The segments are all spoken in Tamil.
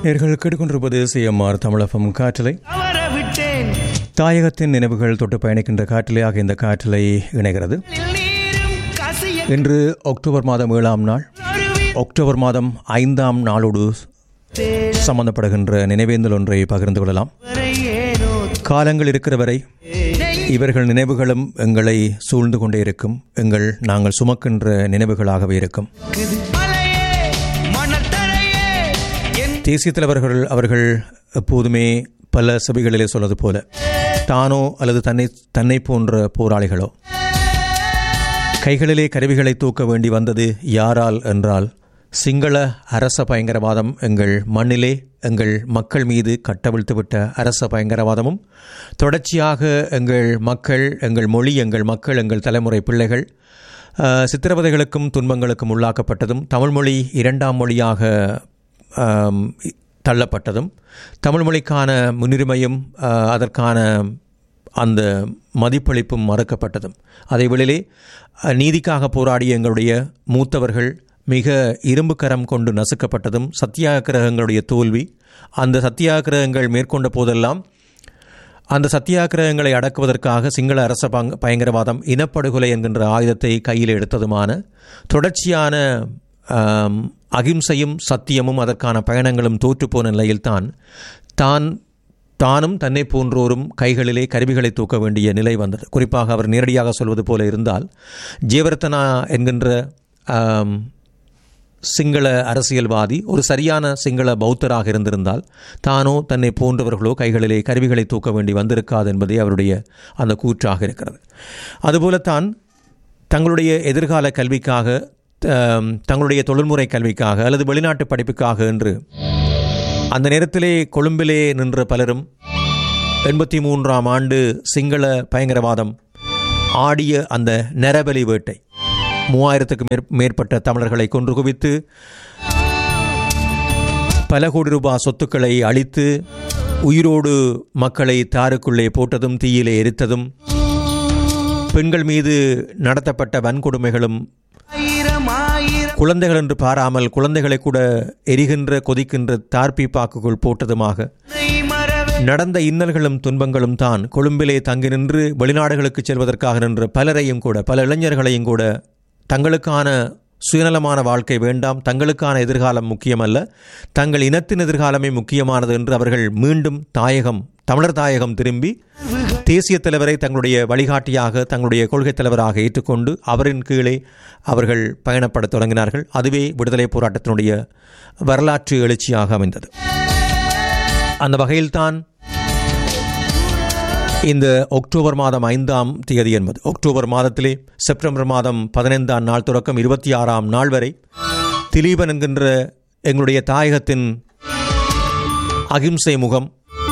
நேர்கள் கேட்டுக்கொண்டிருப்பது சிஎம்ஆர் தமிழகம் காற்றலை அவர விட்டேன் தாயகத்தின் நினைவுகள் தொட்டு பயணிக்கின்ற காற்றிலையாக இந்த காற்றலை இணைகிறது நீரும் கசிய இன்று அக்டோபர் மாதம் ஏழாம் நாள் அக்டோபர் மாதம் ஐந்தாம் நாளோடு சம்பந்தப்படுகின்ற நினைவேந்தல் ஒன்றை பகிர்ந்து கொள்ளலாம் வரை ஏனோ காலங்கள் இருக்கிற வரை இவர்கள் நினைவுகளும் எங்களை சூழ்ந்து கொண்டே இருக்கும் எங்கள் நாங்கள் சுமக்கின்ற நினைவுகளாகவே இருக்கும் மலையே மணல் தரையே என் தேசிய தலைவர்கள் அவர்கள் எப்போதுமே பல சபைகளிலே சொல்வது போல தானோ அல்லது தன்னை தன்னை போன்ற போராளிகளோ கைகளிலே கருவிகளை தூக்க வேண்டி வந்தது யாரால் என்றால் சிங்கள அரச பயங்கரவாதம் எங்கள் மண்ணிலே எங்கள் மக்கள் மீது கட்டவிழ்த்துவிட்ட அரச பயங்கரவாதமும் தொடர்ச்சியாக எங்கள் மக்கள் எங்கள் மொழி எங்கள் மக்கள் எங்கள் தலைமுறை பிள்ளைகள் அஹ், சித்திரவதைகளுக்கும் துன்பங்களுக்கும் உள்ளாக்கப்பட்டதும் தமிழ்மொழி இரண்டாம் மொழியாக ஆம், இ- தள்ளப்பட்டதும் தமிழ் மொழிக்கான முன்னுரிமையும் அஹ், அதற்கான அந்த மதிப்பளிப்பும் மறுக்கப்பட்டதும் அதே வேளையிலே அஹ், நீதிக்காக போராடிய எங்களுடைய மூத்தவர்கள் மிக இரும்பு கரம் கொண்டு நசுக்கப்பட்டதும் சத்தியாகிரகங்களுடைய தோல்வி அந்த சத்தியாகிரகங்கள் மேற்கொண்ட போதெல்லாம் அந்த சத்தியாகிரகங்களை அடக்குவதற்காக சிங்கள அரச பங் பயங்கரவாதம் இனப்படுகொலை என்கின்ற ஆயுதத்தை கையில் எடுத்ததுமான தொடர்ச்சியான ஆம், அகிம்சையும் சத்தியமும் அதற்கான பயணங்களும் தோற்றுப்போன நிலையில்தான் தான் தானும் தன்னை போன்றோரும் கைகளிலே கருவிகளை தூக்க வேண்டிய நிலை வந்தது குறிப்பாக அவர் நேரடியாக சொல்வது போல இருந்தால் ஜீவரத்தனா என்கின்ற ஆம், சிங்கள அரசியல்வாதி ஒரு சரியான சிங்கள பௌத்தராக இருந்திருந்தால் தானோ தன்னை போன்றவர்களோ கைகளிலே கருவிகளை தூக்க வேண்டி வந்திருக்காது என்பதே அவருடைய அந்த கூற்றாக இருக்கிறது அதுபோலத்தான் தங்களுடைய எதிர்கால கல்விக்காக ஆம், தங்களுடைய தொழில்முறை கல்விக்காக அல்லது வெளிநாட்டு படிப்புக்காக என்று அந்த நேரத்திலே கொழும்பிலே நின்ற பலரும் எண்பத்தி மூன்றாம் ஆண்டு சிங்கள பயங்கரவாதம் ஆடிய அந்த நரபலி வேட்டை மூவாயிரத்துக்கு மேற் மேற்பட்ட தமிழர்களை கொன்று குவித்து பல கோடி ரூபாய் சொத்துக்களை அழித்து உயிரோடு மக்களை தாருக்குள்ளே போட்டதும் தீயிலே எரித்ததும் பெண்கள் மீது நடத்தப்பட்ட வன்கொடுமைகளும் ஆயிரம் ஆயிரம் குழந்தைகள் என்று பாராமல் குழந்தைகளை கூட எரிகின்ற கொதிக்கின்ற தார்பீப்பாக்குக்குள் போட்டதுமாக உன்னை மறவே நடந்த இன்னல்களும் துன்பங்களும் தான் கொழும்பிலே தங்கி நின்று வெளிநாடுகளுக்கு செல்வதற்காக நின்ற பலரையும் கூட பல இளைஞர்களையும் கூட தங்களுக்கான சுயநலமான வாழ்க்கை வேண்டாம் தங்களுக்கான எதிர்காலம் முக்கியமல்ல தங்கள் இனத்தின் எதிர்காலமே முக்கியமானது என்று அவர்கள் மீண்டும் தாயகம் தமிழர் தாயகம் திரும்பி தேசிய தலைவரை தங்களுடைய வழிகாட்டியாக தங்களுடைய கொள்கை தலைவராக ஏற்றுக்கொண்டு அவரின் கீழே அவர்கள் பயணப்படத் தொடங்கினார்கள் அதுவே விடுதலை போராட்டத்தினுடைய வரலாற்று எழுச்சியாக அமைந்தது அந்த வகையில்தான் இந்த அக்டோபர் மாதம் ஐந்தாம் தேதி என்பது அக்டோபர் மாதத்திலே செப்டம்பர் மாதம் பதினைந்தாம் நாள் தொடக்கம் இருபத்தி ஆறாம் நாள் வரை திலீபன் என்கின்ற எங்களுடைய தாயகத்தின் அகிம்சை முகம்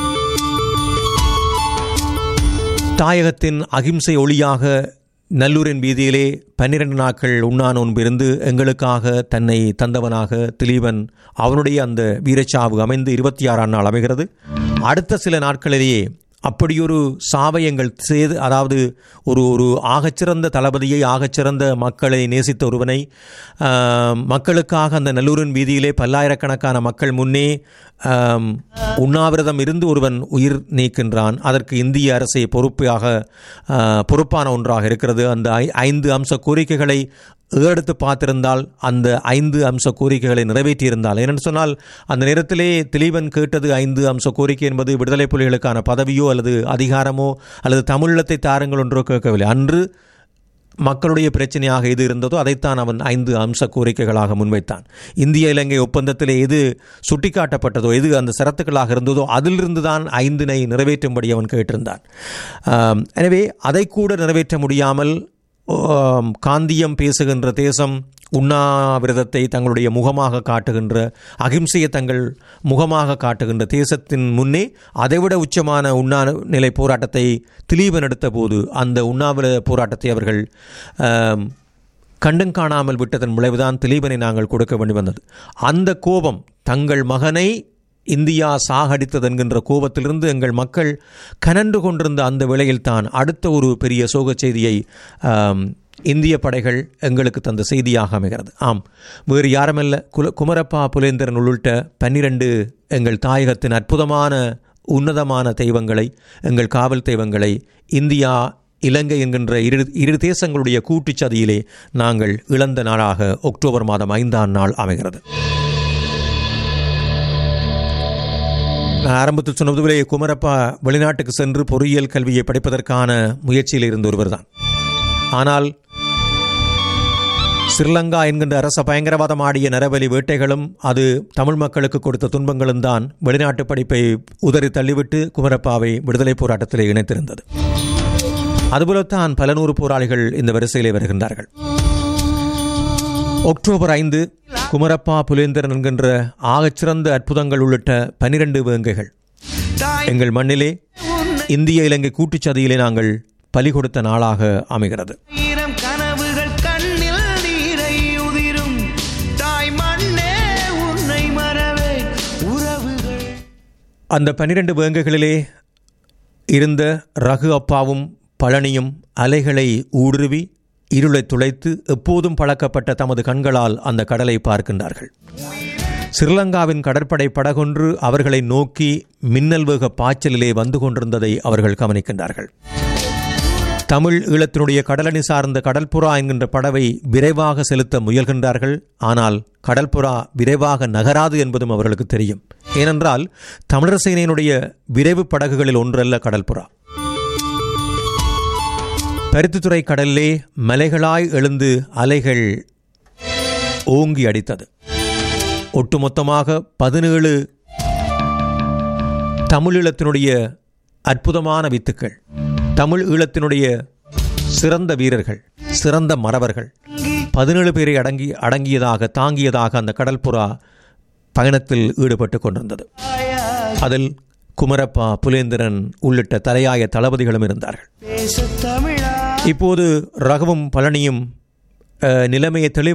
தாயகத்தின் அகிம்சை ஒளியாக நல்லூரின் வீதியிலே பன்னிரண்டு நாட்கள் உண்ணா நோன்பு இருந்து எங்களுக்காக தன்னை தந்தவனாக திலீபன் அவனுடைய அந்த வீரச்சாவு அமைந்து இருபத்தி ஆறாம் நாள் அமைகிறது அடுத்த சில நாட்களிலேயே அப்படியொரு சாவை எங்கள் செய்து அதாவது ஒரு ஒரு ஆகச்சிறந்த தளபதியை ஆகச்சிறந்த மக்களை நேசித்த ஒருவனை ஆம், மக்களுக்காக அந்த நல்லூரின் வீதியிலே பல்லாயிரக்கணக்கான மக்கள் முன்னே ஆம், உண்ணாவிரதம் இருந்து ஒருவன் உயிர் நீக்கின்றான் அதற்கு இந்திய அரசை பொறுப்பாக ஆ, பொறுப்பான ஒன்றாக இருக்கிறது அந்த ஐ- ஐந்து அம்ச கோரிக்கைகளை ஏறெடுத்து பார்த்திருந்தால் அந்த ஐந்து அம்ச கோரிக்கைகளை நிறைவேற்றியிருந்தால் ஏனென்று சொன்னால் அந்த நேரத்திலே திலீபன் கேட்டது ஐந்து அம்ச கோரிக்கை என்பது விடுதலை புலிகளுக்கான பதவியோ அல்லது அதிகாரமோ அல்லது தமிழீழத்தை தாருங்கள் ஒன்றோ கேட்கவில்லை அன்று மக்களுடைய பிரச்சனையாக எது இருந்ததோ அதைத்தான் அவன் ஐந்து அம்ச கோரிக்கைகளாக முன்வைத்தான் இந்திய இலங்கை ஒப்பந்தத்திலே எது சுட்டிக்காட்டப்பட்டதோ எது அந்த சரத்துக்களாக இருந்ததோ அதிலிருந்து தான் ஐந்தினை நிறைவேற்றும்படி அவன் கேட்டிருந்தான் ஆம், எனவே அதை கூட நிறைவேற்ற முடியாமல் ஆம், காந்தியம் பேசுகின்ற தேசம் உண்ணாவிரதத்தை தங்களுடைய முகமாக காட்டுகின்ற அகிம்சையை தங்கள் முகமாக காட்டுகின்ற தேசத்தின் முன்னே அதைவிட உச்சமான உண்ணா நிலை போராட்டத்தை திலீபன் எடுத்த போது அந்த உண்ணாவிரத போராட்டத்தை அவர்கள் ஆம், கண்டும் காணாமல் விட்டதன் விளைவுதான் திலீபனை நாங்கள் கொடுக்க வேண்டி வந்தது அந்த கோபம் தங்கள் மகனை இந்தியா சாகடித்தது என்கின்ற கோபத்திலிருந்து எங்கள் மக்கள் கனன்று கொண்டிருந்த அந்த வேளையில்தான் அடுத்த ஒரு பெரிய சோகச் செய்தியை ஆம், இந்திய படைகள் எங்களுக்கு தந்த செய்தியாக அமைகிறது ஆம் வேறு யாருமல்ல குல குமரப்பா புலேந்திரன் உள்ளிட்ட பன்னிரண்டு எங்கள் தாயகத்தின் அற்புதமான உன்னதமான தெய்வங்களை எங்கள் காவல் தெய்வங்களை இந்தியா இலங்கை என்கின்ற இரு இரு தேசங்களுடைய கூட்டுச் சதியிலே நாங்கள் இழந்த நாளாக அக்டோபர் மாதம் ஐந்தாம் நாள் அமைகிறது நான் ஆரம்பத்தில் சொன்னது போல குமரப்பா வெளிநாட்டுக்கு சென்று பொறியியல் கல்வியை படிப்பதற்கான முயற்சியில் இருந்த ஒருவர் தான் ஆனால் ஸ்ரீலங்கா என்கின்ற அரச பயங்கரவாதம் ஆடிய நரபலி வேட்டைகளும் அது தமிழ் மக்களுக்கு கொடுத்த துன்பங்களும் தான் வெளிநாட்டு படிப்பை உதறி தள்ளிவிட்டு குமரப்பாவை விடுதலை போராட்டத்திலே இணைத்திருந்தது அதுபோலத்தான் பல நூறு போராளிகள் இந்த வரிசையிலே வருகின்றார்கள் அக்டோபர் ஐந்து குமரப்பா புலேந்திரன் என்கின்ற ஆகச்சிறந்த அற்புதங்கள் உள்ளிட்ட பனிரெண்டு வேங்கைகள் தாய் எங்கள் மண்ணிலே இந்திய இலங்கை கூட்டுச்சதியிலே நாங்கள் பலி கொடுத்த நாளாக அமைகிறது ஆயிரம் கனவுகள் கண்ணில் நீரை உதிரும் தாய் மண்ணே உன்னை மறவே உறவுகள் அந்த பனிரெண்டு வேங்கைகளிலே இருந்த ரகு அப்பாவும் பழனியும் அலைகளை ஊடுருவி இருளை துளைத்து எப்போதும் பழக்கப்பட்ட தமது கண்களால் அந்த கடலை பார்க்கின்றார்கள் ஸ்ரீலங்காவின் கடற்படை படகொன்று அவர்களை நோக்கி மின்னல் வேக பாய்ச்சலிலே வந்து கொண்டிருந்ததை அவர்கள் கவனிக்கின்றார்கள் தமிழ் ஈழத்தினுடைய கடலணி சார்ந்த கடல்புறா என்கின்ற படவை விரைவாக செலுத்த முயல்கின்றார்கள் ஆனால் கடல்புறா விரைவாக நகராது என்பதும் அவர்களுக்கு தெரியும் ஏனென்றால் தமிழர் சேனையினுடைய விரைவு படகுகளில் ஒன்றல்ல கடல்புறா பருத்தித்துறை கடலிலே மலைகளாய் எழுந்து அலைகள் ஓங்கி அடித்தது ஒட்டுமொத்தமாக பதினேழு தமிழ் ஈழத்தினுடைய அற்புதமான வித்துக்கள் தமிழ் ஈழத்தினுடைய சிறந்த வீரர்கள் சிறந்த மறவர்கள் பதினேழு பேரை அடங்கி அடங்கியதாக தாங்கியதாக அந்த கடல்புறா பயணத்தில் ஈடுபட்டு கொண்டிருந்தது அதில் குமரப்பா புலேந்திரன் உள்ளிட்ட தலையாய தளபதிகளும் இருந்தார்கள் பேச தமிழா இப்போது ரகுவும் பழனியும் அஹ், நிலைமையை தெளிவாக